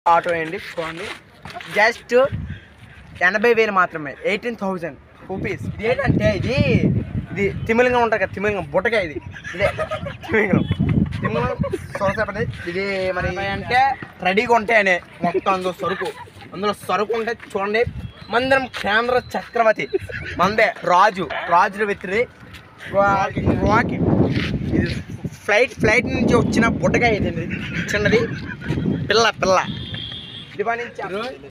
auto అండి చూడండి just ఎనభై వేలు మాత్రమే ఎయిటీన్ థౌజండ్ రూపీస్ ఇది ఏంటంటే ఇది ఇది తిమిలింగం ఉంటుంది కదా తిమిలింగం బుట్టగా ఇది ఇదే తిమిలింగం తిమిలింగం సోసపడి ఇది మరి అంటే రెడీగా ఉంటాయనే మొత్తం అందులో సరుకు అందులో సరుకు ఉంటే చూడండి మందిరం కేంద్ర చక్రవర్తి మందే రాజు రాజుల వ్యక్తిది రాకి ఇది ఫ్లైట్ ఫ్లైట్ నుంచి వచ్చిన బుట్టగా ఇది చిన్నది పిల్ల పిల్ల ఇది నుంచి